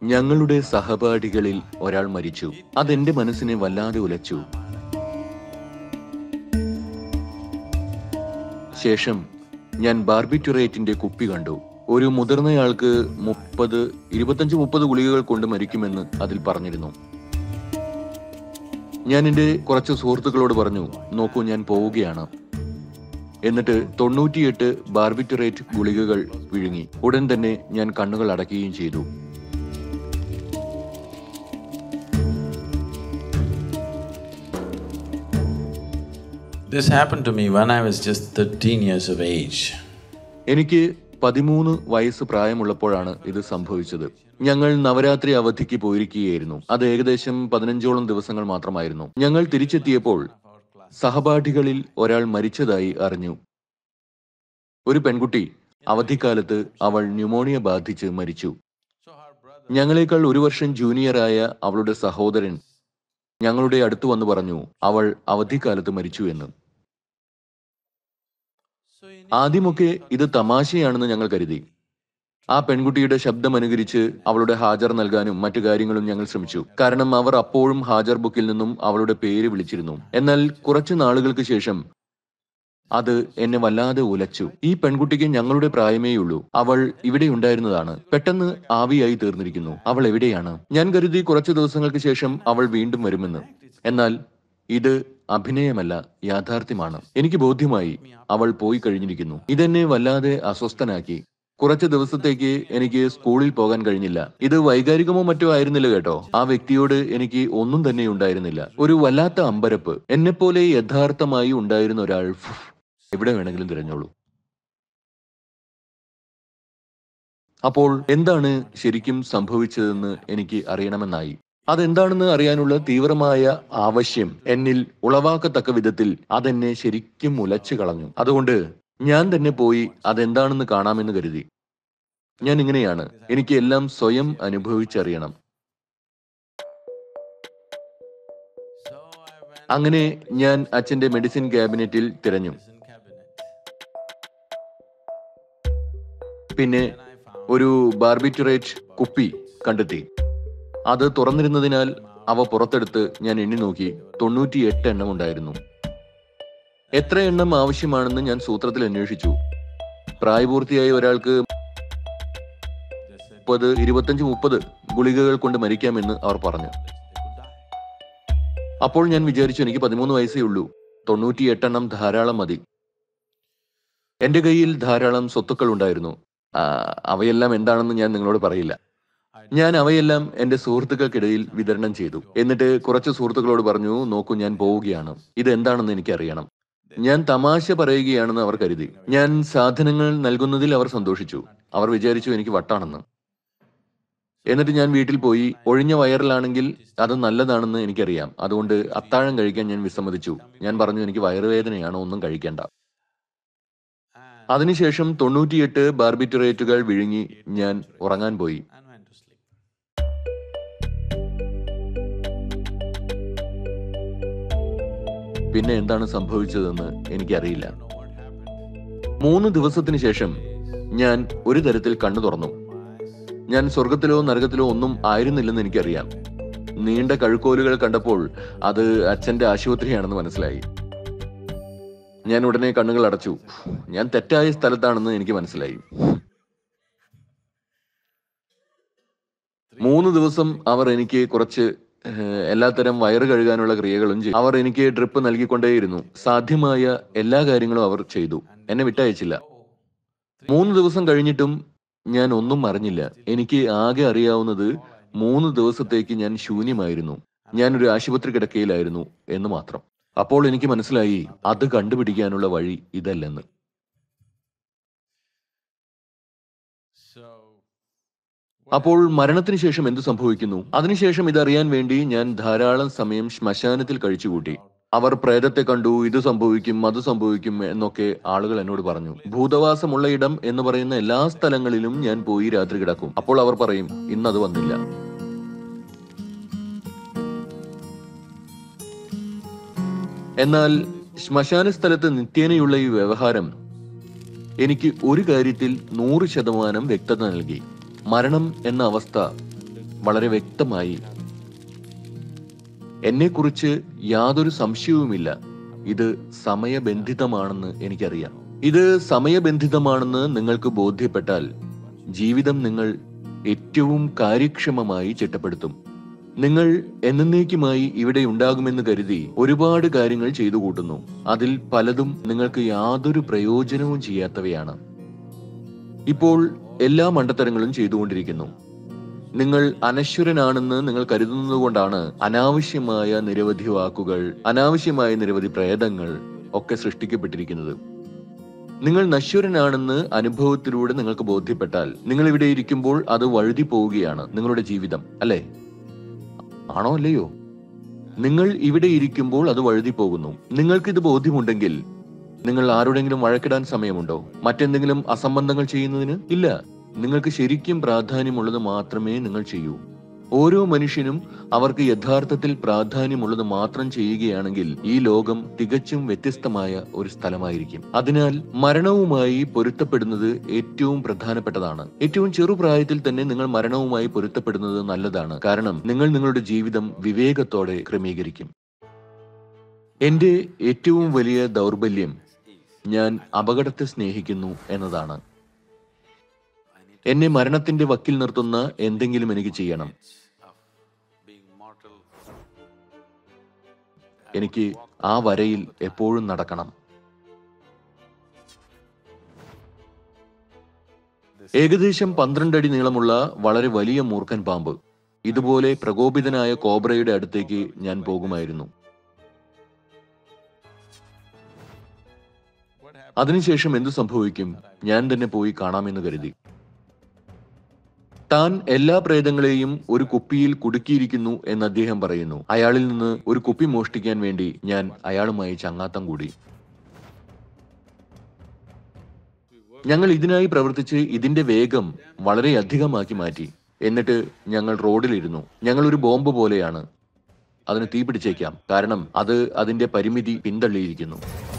ഞങ്ങളുടെ സഹപാഠികളിൽ ഒരാൾ മരിച്ചു അതെന്റെ മനസ്സിനെ വല്ലാതെ ഉലച്ചു ശേഷം ഞാൻ ബാർബിറ്റുറേറ്റിന്റെ കുപ്പി കണ്ടു ഒരു മുതിർന്നയാൾക്ക് മുപ്പത് ഇരുപത്തഞ്ച് മുപ്പത് ഗുളികകൾ കൊണ്ട് മരിക്കുമെന്ന് അതിൽ പറഞ്ഞിരുന്നു ഞാൻ എന്റെ കുറച്ച് സുഹൃത്തുക്കളോട് പറഞ്ഞു നോക്കൂ ഞാൻ പോവുകയാണ് എന്നിട്ട് തൊണ്ണൂറ്റിയെട്ട് ബാർബിറ്റുറേറ്റ് ഗുളികകൾ വിഴുങ്ങി ഉടൻ തന്നെ ഞാൻ കണ്ണുകൾ അടയ്ക്കുകയും ചെയ്തു This happened to me when I was just 13 years of age. എനിക്ക് പതിമൂന്ന് വയസ്സ് പ്രായമുള്ളപ്പോഴാണ് ഇത് സംഭവിച്ചത് ഞങ്ങൾ നവരാത്രി അവധിക്ക് പോയിരിക്കുകയായിരുന്നു അത് ഏകദേശം പതിനഞ്ചോളം ദിവസങ്ങൾ മാത്രമായിരുന്നു ഞങ്ങൾ തിരിച്ചെത്തിയപ്പോൾ സഹപാഠികളിൽ ഒരാൾ മരിച്ചതായി അറിഞ്ഞു ഒരു പെൺകുട്ടി അവധിക്കാലത്ത് അവൾ ന്യൂമോണിയ ബാധിച്ച് മരിച്ചു ഞങ്ങളെക്കാൾ ഒരു വർഷം ജൂനിയറായ അവളുടെ സഹോദരൻ ഞങ്ങളുടെ അടുത്ത് വന്ന് പറഞ്ഞു അവൾ അവധിക്കാലത്ത് മരിച്ചു എന്ന് ആദ്യമൊക്കെ ഇത് തമാശയാണെന്ന് ഞങ്ങൾ കരുതി ആ പെൺകുട്ടിയുടെ ശബ്ദം അനുകരിച്ച് അവളുടെ ഹാജർ നൽകാനും മറ്റു കാര്യങ്ങളും ഞങ്ങൾ ശ്രമിച്ചു കാരണം അവർ അപ്പോഴും ഹാജർ ബുക്കിൽ നിന്നും അവളുടെ പേര് വിളിച്ചിരുന്നു എന്നാൽ കുറച്ചു നാളുകൾക്ക് ശേഷം അത് എന്നെ വല്ലാതെ ഉലച്ചു ഈ പെൺകുട്ടിക്ക് ഞങ്ങളുടെ പ്രായമേയുള്ളൂ അവൾ ഇവിടെ ഉണ്ടായിരുന്നതാണ് പെട്ടെന്ന് ആവിയായി തീർന്നിരിക്കുന്നു അവൾ എവിടെയാണ് ഞാൻ കരുതി കുറച്ചു ദിവസങ്ങൾക്ക് ശേഷം അവൾ വീണ്ടും വരുമെന്ന് എന്നാൽ ഇത് അഭിനയമല്ല യാഥാർത്ഥ്യമാണ് എനിക്ക് ബോധ്യമായി അവൾ പോയി കഴിഞ്ഞിരിക്കുന്നു ഇതെന്നെ വല്ലാതെ അസ്വസ്ഥനാക്കി കുറച്ച് ദിവസത്തേക്ക് എനിക്ക് സ്കൂളിൽ പോകാൻ കഴിഞ്ഞില്ല ഇത് വൈകാരികമോ മറ്റോ ആയിരുന്നില്ല കേട്ടോ ആ വ്യക്തിയോട് എനിക്ക് ഒന്നും തന്നെ ഉണ്ടായിരുന്നില്ല ഒരു വല്ലാത്ത അമ്പരപ്പ് എന്നെപ്പോലെ യഥാർത്ഥമായി ഉണ്ടായിരുന്ന ഒരാൾ ഫുഫ്, എവിടെ വേണമെങ്കിലും തിരഞ്ഞോളൂ അപ്പോൾ എന്താണ് ശരിക്കും സംഭവിച്ചതെന്ന് എനിക്ക് അറിയണമെന്നായി അതെന്താണെന്ന് അറിയാനുള്ള തീവ്രമായ ആവശ്യം എന്നിൽ ഉളവാക്കത്തക്ക വിധത്തിൽ അതെന്നെ ശരിക്കും ഉലച്ചു കളഞ്ഞു അതുകൊണ്ട് ഞാൻ തന്നെ പോയി അതെന്താണെന്ന് കാണാമെന്ന് കരുതി ഞാൻ ഇങ്ങനെയാണ് എനിക്ക് എല്ലാം സ്വയം അനുഭവിച്ചറിയണം അങ്ങനെ ഞാൻ അച്ഛന്റെ മെഡിസിൻ ക്യാബിനറ്റിൽ തിരഞ്ഞു പിന്നെ ഒരു ബാർബിറ്റുറേറ്റ് കുപ്പി കണ്ടെത്തി അത് തുറന്നിരുന്നതിനാൽ അവ പുറത്തെടുത്ത് ഞാൻ എണ്ണി നോക്കി തൊണ്ണൂറ്റിയെട്ട് എണ്ണം ഉണ്ടായിരുന്നു എത്ര എണ്ണം ആവശ്യമാണെന്ന് ഞാൻ സൂത്രത്തിൽ അന്വേഷിച്ചു പ്രായപൂർത്തിയായ ഒരാൾക്ക് മുപ്പത് ഇരുപത്തഞ്ച് മുപ്പത് ഗുളികകൾ കൊണ്ട് മരിക്കാമെന്ന് അവർ പറഞ്ഞു അപ്പോൾ ഞാൻ വിചാരിച്ചു എനിക്ക് പതിമൂന്ന് വയസ്സേ ഉള്ളൂ തൊണ്ണൂറ്റിയെട്ടെണ്ണം ധാരാളം മതി എന്റെ കയ്യിൽ ധാരാളം സ്വത്തുക്കൾ ഉണ്ടായിരുന്നു ആ, അവയെല്ലാം എന്താണെന്ന് ഞാൻ നിങ്ങളോട് പറയില്ല ഞാൻ അവയെല്ലാം എന്റെ സുഹൃത്തുക്കൾക്കിടയിൽ വിതരണം ചെയ്തു എന്നിട്ട് കുറച്ച് സുഹൃത്തുക്കളോട് പറഞ്ഞു നോക്കൂ ഞാൻ പോവുകയാണ് ഇത് എന്താണെന്ന് എനിക്കറിയണം ഞാൻ തമാശ പറയുകയാണെന്ന് അവർ കരുതി ഞാൻ സാധനങ്ങൾ നൽകുന്നതിൽ അവർ സന്തോഷിച്ചു അവർ വിചാരിച്ചു എനിക്ക് വട്ടാണെന്ന് എന്നിട്ട് ഞാൻ വീട്ടിൽ പോയി ഒഴിഞ്ഞ വയറിലാണെങ്കിൽ അത് നല്ലതാണെന്ന് എനിക്കറിയാം അതുകൊണ്ട് അത്താഴം കഴിക്കാൻ ഞാൻ വിസമ്മതിച്ചു ഞാൻ പറഞ്ഞു എനിക്ക് വയറുവേദനയാണ് ഒന്നും കഴിക്കേണ്ട അതിനുശേഷം തൊണ്ണൂറ്റിയെട്ട് ബാർബിറ്റുറേറ്റുകൾ വിഴുങ്ങി ഞാൻ ഉറങ്ങാൻ പോയി and went to sleep. പിന്നെ എന്താണ് സംഭവിച്ചതെന്ന് എനിക്കറിയില്ല I don't know what happened. മൂന്ന് ദിവസത്തിന് ശേഷം ഞാൻ ഒരു തരത്തിൽ കണ്ണു തുറന്നു ഞാൻ സ്വർഗത്തിലോ നരകത്തിലോ ഒന്നും ആയിരുന്നില്ലെന്ന് എനിക്കറിയാം നീണ്ട കഴുക്കോലുകൾ കണ്ടപ്പോൾ അത് അച്ഛന്റെ ആശുപത്രിയാണെന്ന് മനസ്സിലായി ഞാൻ ഉടനെ കണ്ണുകൾ അടച്ചു ഞാൻ തെറ്റായ സ്ഥലത്താണെന്ന് എനിക്ക് മനസ്സിലായി മൂന്ന് ദിവസം അവർ എനിക്ക് കുറച്ച് ഏഹ്, എല്ലാത്തരം വയറ് കഴുകാനുള്ള ക്രിയകളും ചെയ്തു അവർ എനിക്ക് ഡ്രിപ്പ് നൽകിക്കൊണ്ടേയിരുന്നു സാധ്യമായ എല്ലാ കാര്യങ്ങളും അവർ ചെയ്തു എന്നെ വിട്ടയച്ചില്ല മൂന്ന് ദിവസം കഴിഞ്ഞിട്ടും ഞാൻ ഒന്നും അറിഞ്ഞില്ല എനിക്ക് ആകെ അറിയാവുന്നത് മൂന്ന് ദിവസത്തേക്ക് ഞാൻ ശൂന്യമായിരുന്നു ഞാൻ ഒരു ആശുപത്രി കിടക്കയിലായിരുന്നു എന്ന് മാത്രം അപ്പോൾ എനിക്ക് മനസ്സിലായി അത് കണ്ടുപിടിക്കാനുള്ള വഴി ഇതല്ലെന്ന് So, അപ്പോൾ മരണത്തിന് ശേഷം എന്ത് സംഭവിക്കുന്നു അതിനുശേഷം ഇതറിയാൻ വേണ്ടി ഞാൻ ധാരാളം സമയം ശ്മശാനത്തിൽ കഴിച്ചുകൂട്ടി അവർ പ്രേതത്തെ കണ്ടു ഇത് സംഭവിക്കും അത് സംഭവിക്കും എന്നൊക്കെ ആളുകൾ എന്നോട് പറഞ്ഞു ഭൂതവാസമുള്ള ഇടം എന്ന് പറയുന്ന എല്ലാ സ്ഥലങ്ങളിലും ഞാൻ പോയി രാത്രി കിടക്കും അപ്പോൾ അവർ പറയും ഇന്നത് വന്നില്ല എന്നാൽ ശ്മശാന സ്ഥലത്ത് നിത്യേനയുള്ള ഈ വ്യവഹാരം എനിക്ക് ഒരു കാര്യത്തിൽ നൂറ് ശതമാനം വ്യക്തത നൽകി മരണം എന്ന അവസ്ഥ വളരെ വ്യക്തമായി എന്നെക്കുറിച്ച് യാതൊരു സംശയവുമില്ല ഇത് സമയബന്ധിതമാണെന്ന് എനിക്കറിയാം ഇത് സമയബന്ധിതമാണെന്ന് നിങ്ങൾക്ക് ബോധ്യപ്പെട്ടാൽ ജീവിതം നിങ്ങൾ ഏറ്റവും കാര്യക്ഷമമായി ചിട്ടപ്പെടുത്തും നിങ്ങൾ എന്നേക്കുമായി ഇവിടെ ഉണ്ടാകുമെന്ന് കരുതി ഒരുപാട് കാര്യങ്ങൾ ചെയ്തു കൂട്ടുന്നു അതിൽ പലതും നിങ്ങൾക്ക് യാതൊരു പ്രയോജനവും ചെയ്യാത്തവയാണ് ഇപ്പോൾ എല്ലാ മണ്ടത്തരങ്ങളും ചെയ്തുകൊണ്ടിരിക്കുന്നു നിങ്ങൾ അനശ്വരനാണെന്ന് നിങ്ങൾ കരുതുന്നതുകൊണ്ടാണ് അനാവശ്യമായ നിരവധി വാക്കുകൾ അനാവശ്യമായ നിരവധി പ്രേതങ്ങൾ ഒക്കെ സൃഷ്ടിക്കപ്പെട്ടിരിക്കുന്നത് നിങ്ങൾ നശ്വരനാണെന്ന് അനുഭവത്തിലൂടെ നിങ്ങൾക്ക് ബോധ്യപ്പെട്ടാൽ നിങ്ങൾ ഇവിടെ ഇരിക്കുമ്പോൾ അത് വഴുതി പോവുകയാണ് നിങ്ങളുടെ ജീവിതം അല്ലേ ആണോ അല്ലയോ നിങ്ങൾ ഇവിടെ ഇരിക്കുമ്പോൾ അത് വഴുതി പോകുന്നു നിങ്ങൾക്ക് ഇത് ബോധ്യമുണ്ടെങ്കിൽ നിങ്ങൾ ആരോടെങ്കിലും വഴക്കിടാൻ സമയമുണ്ടോ മറ്റെന്തെങ്കിലും അസംബന്ധങ്ങൾ ചെയ്യുന്നതിന് ഇല്ല നിങ്ങൾക്ക് ശരിക്കും പ്രാധാന്യമുള്ളത് മാത്രമേ നിങ്ങൾ ചെയ്യൂ ഓരോ മനുഷ്യനും അവർക്ക് യഥാർത്ഥത്തിൽ പ്രാധാന്യമുള്ളത് മാത്രം ചെയ്യുകയാണെങ്കിൽ ഈ ലോകം തികച്ചും വ്യത്യസ്തമായ ഒരു സ്ഥലമായിരിക്കും അതിനാൽ മരണവുമായി പൊരുത്തപ്പെടുന്നത് ഏറ്റവും പ്രധാനപ്പെട്ടതാണ് ഏറ്റവും ചെറുപ്രായത്തിൽ തന്നെ നിങ്ങൾ മരണവുമായി പൊരുത്തപ്പെടുന്നത് നല്ലതാണ് കാരണം നിങ്ങൾ നിങ്ങളുടെ ജീവിതം വിവേകത്തോടെ ക്രമീകരിക്കും എന്റെ ഏറ്റവും വലിയ ദൗർബല്യം ഞാൻ അപകടത്തെ സ്നേഹിക്കുന്നു എന്നതാണ് എന്നെ മരണത്തിന്റെ വക്കിൽ നിർത്തുന്ന എന്തെങ്കിലും എനിക്ക് ചെയ്യണം എനിക്ക് ആ വരയിൽ എപ്പോഴും നടക്കണം ഏകദേശം പന്ത്രണ്ട് അടി നീളമുള്ള വളരെ വലിയ മൂർഖൻ പാമ്പ് ഇതുപോലെ പ്രകോപിതനായ കോബ്രയുടെ അടുത്തേക്ക് ഞാൻ പോകുമായിരുന്നു അതിനുശേഷം എന്തു സംഭവിക്കും ഞാൻ തന്നെ പോയി കാണാമെന്ന് കരുതി താൻ എല്ലാ പ്രേതങ്ങളെയും ഒരു കുപ്പിയിൽ കുടുക്കിയിരിക്കുന്നു എന്ന് അദ്ദേഹം പറയുന്നു അയാളിൽ നിന്ന് ഒരു കുപ്പി മോഷ്ടിക്കാൻ വേണ്ടി ഞാൻ അയാളുമായി ചങ്ങാത്തം കൂടി ഞങ്ങൾ ഇതിനായി പ്രവർത്തിച്ച് ഇതിന്റെ വേഗം വളരെയധികമാക്കി മാറ്റി എന്നിട്ട് ഞങ്ങൾ റോഡിലിരുന്നു ഞങ്ങൾ ഒരു ബോംബ് പോലെയാണ് അതിന് തീ പിടിച്ചേക്കാം കാരണം അത് അതിന്റെ പരിമിതി പിന്തള്ളിയിരിക്കുന്നു